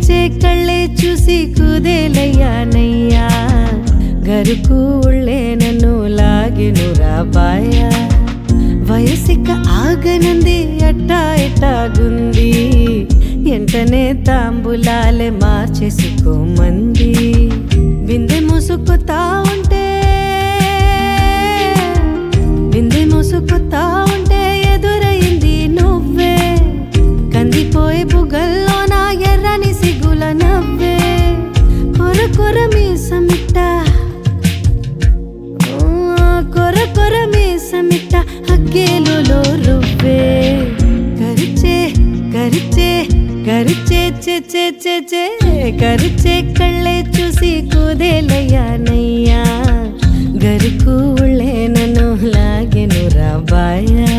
కరిచే కళ్ళే చూసి కుదేలయ్యానయ్యా గరుకు ఉళ్ళే నన్ను లాగెను రాబాయ వయసిక ఆగనంది అట్టా ఎట్టాగుంది ఎంటనే తాంబులాలే మార్చేసుకోమంది బిందె ముసుకుతా ఉంటే బిందె ముసుకుతా ఉంటే ఎదురైంది నువ్వే కందిపోయే బుగల్లో నా ఎర్రని సిగుల నవ్వే కొర కొర మీసమిట్ట కొర కొర మీసమిట్ట హగ్గేలులో రువ్వే కరిచే కరిచే కరిచే చే చే చే చే కరిచే కళ్ళే చూసి కుదేలయ్యానయ్యా గరుకు ఉళ్ళే నన్ను లాగెను రాబాయా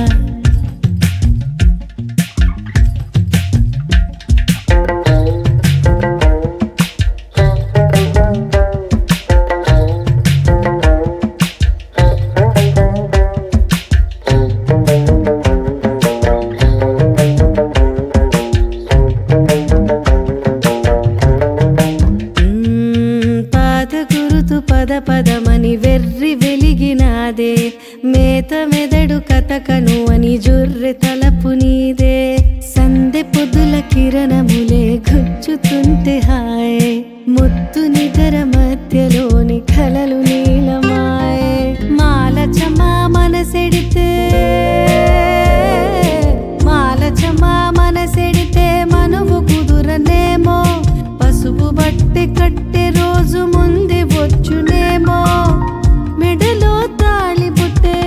మ్మ్, పాద గురుతు పద పదమని వెర్రి వెలిగినాదే మేత మెదడు కథకను అని జొర్రె తలపు నీదే సందె పొద్దుల కిరణములే గుచ్చుతుంటే హాయ్ ముత్తు నిగర మధ్యలోని కలలు నీలమాయే మాల చమా మనసెడితే మాల చమా మనసెడితే మనువు కుదురనేమో పసుపు బట్టి కట్టె రోజు ముందే వచ్చునేమో మెడలో తాళి బుట్టే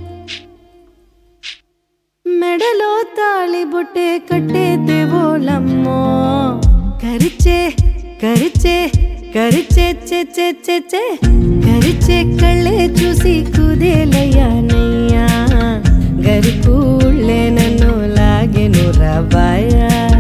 మెడలో తాళి బుట్టే కట్టే దేవోలమ్మో కరిచే కరిచే కరిచే చే చే చే చే కరిచే కళ్ళే చూసి కుదేలయ్యానయ్యా గరికూళ్ళే నన్ను లాగెను రాబాయా